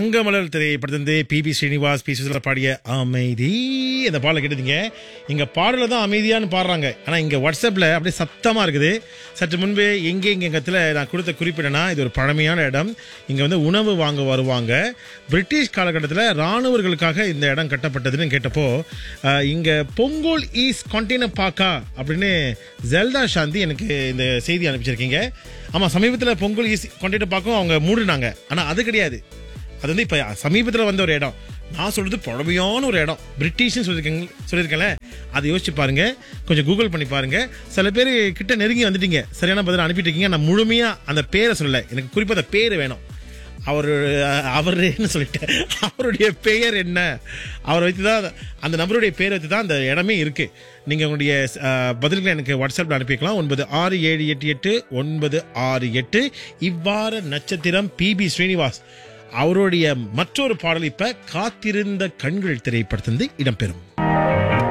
தங்கமலர் திரைப்படத்திலிருந்து P B Srinivas P Susheela பாடிய அமைதி இந்த பாடலை கேட்டீங்க இங்க பாடல தான் அமைதியான்னு பாடுறாங்க ஆனா இங்க வாட்ஸ்அப்ல அப்படியே சத்தமா இருக்குது சற்று முன்பு எங்கே இங்கத்துல நான் கொடுத்த குறிப்பிடனா இது ஒரு பழமையான இடம் இங்க வந்து உணவு வாங்க வருவாங்க பிரிட்டிஷ் காலகட்டத்தில் ராணுவர்களுக்காக இந்த இடம் கட்டப்பட்டதுன்னு கேட்டப்போ அஹ், இங்க பொங்கோல் ஈஸ் கண்டெய்னர் பாக்கா அப்படின்னு ஜெல்தா சாந்தி எனக்கு இந்த செய்தி அனுப்பிச்சிருக்கீங்க ஆமா சமீபத்தில் பொங்கல் ஈஸ் கண்டெய்னர் பாக்கும் அவங்க மூடினாங்க ஆனா அது கிடையாது அது வந்து இப்ப சமீபத்தில் வந்த ஒரு இடம் நான் சொல்றது பழமையான ஒரு இடம் பிரிட்டிஷ்னு சொல்லியிருக்கேங்க சொல்லியிருக்கேன்ல அதை யோசிச்சு பாருங்க கொஞ்சம் கூகுள் பண்ணி பாருங்க சில பேர் கிட்ட நெருங்கி வந்துட்டீங்க சரியான பதில் அனுப்பிட்டு இருக்கீங்க நான் முழுமையா அந்த பேரை சொல்லல எனக்கு குறிப்பா அந்த பேர் வேணும் அவர் அவருன்னு சொல்லிட்டேன் அவருடைய பெயர் என்ன அவரை வைத்து தான் அந்த நபருடைய பேரை வைத்து தான் அந்த இடமே இருக்கு நீங்க உங்களுடைய அஹ், பதில்களை எனக்கு வாட்ஸ்அப்ல அனுப்பிக்கலாம் ஒன்பது ஆறு ஏழு எட்டு எட்டு ஒன்பது ஆறு எட்டு இவ்வாறு நட்சத்திரம் பிபி ஸ்ரீனிவாஸ் அவருடைய மற்றொரு பாடல் இப்ப காத்திருந்த கண்கள் திரைப்படத்திலிருந்து இடம்பெறும்